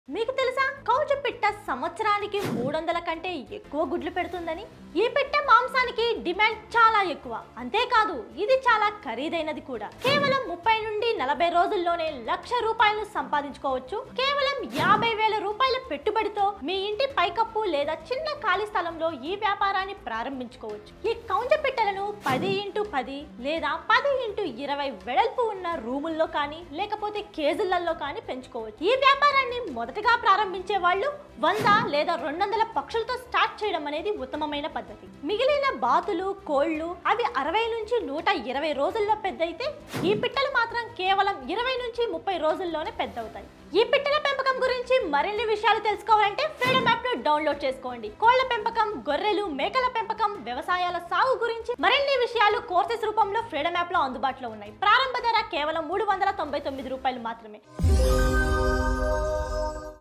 మీకు తెలుసా కౌచ పిట్ట సంవత్సరానికి మూడు వందల కంటే ఎక్కువ గుడ్లు పెడుతుందని ఈ పిట్ట మాంసానికి డిమాండ్ చాలా ఎక్కువ అంతేకాదు ఇది చాలా ఖరీదైనది కూడా కేవలం ముప్పై నుండి నలభై రోజుల్లోనే లక్ష రూపాయలు సంపాదించుకోవచ్చు కేవలం యాభై వేల రూపాయల పెట్టుబడితో మీ ఇంటి పైకప్పు లేదా చిన్న ఖాళీ స్థలంలో ఈ వ్యాపారాన్ని ప్రారంభించుకోవచ్చు ఈ కౌంజ పిట్టలను పది ఇంటూ పది లేదా పది ఇంటూ ఇరవై వెడల్పు ఉన్న రూముల్లో కానీ లేకపోతే కేజులలో కానీ పెంచుకోవచ్చు ఈ వ్యాపారాన్ని మొదటగా ప్రారంభించే వాళ్ళు వంద లేదా రెండు వందల పక్షులతో స్టార్ట్ చేయడం అనేది ఉత్తమమైన పద్ధతి మిగిలిన బాతులు కోళ్ళు అవి అరవై నుంచి నూట ఇరవై రోజుల్లో పెద్దయితే ఈ పిట్టలు మాత్రం కేవలం ఇరవై నుంచి ముప్పై రోజుల్లోనే పెద్దవుతాయి ఈ పిట్టల పెంపకం గురించి మరిన్ని విషయాలు తెలుసుకోవాలంటే ఫ్రీడమ్ యాప్ ను డౌన్లోడ్ చేసుకోండి కోళ్ల పెంపకం గొర్రెలు మేకల పెంపకం వ్యవసాయాల సాగు గురించి మరిన్ని విషయాలు కోర్సెస్ రూపంలో ఫ్రీడమ్ యాప్ లో అందుబాటులో ఉన్నాయి ప్రారంభ ధర కేవలం మూడు వందల తొంభై తొమ్మిది రూపాయలు మాత్రమే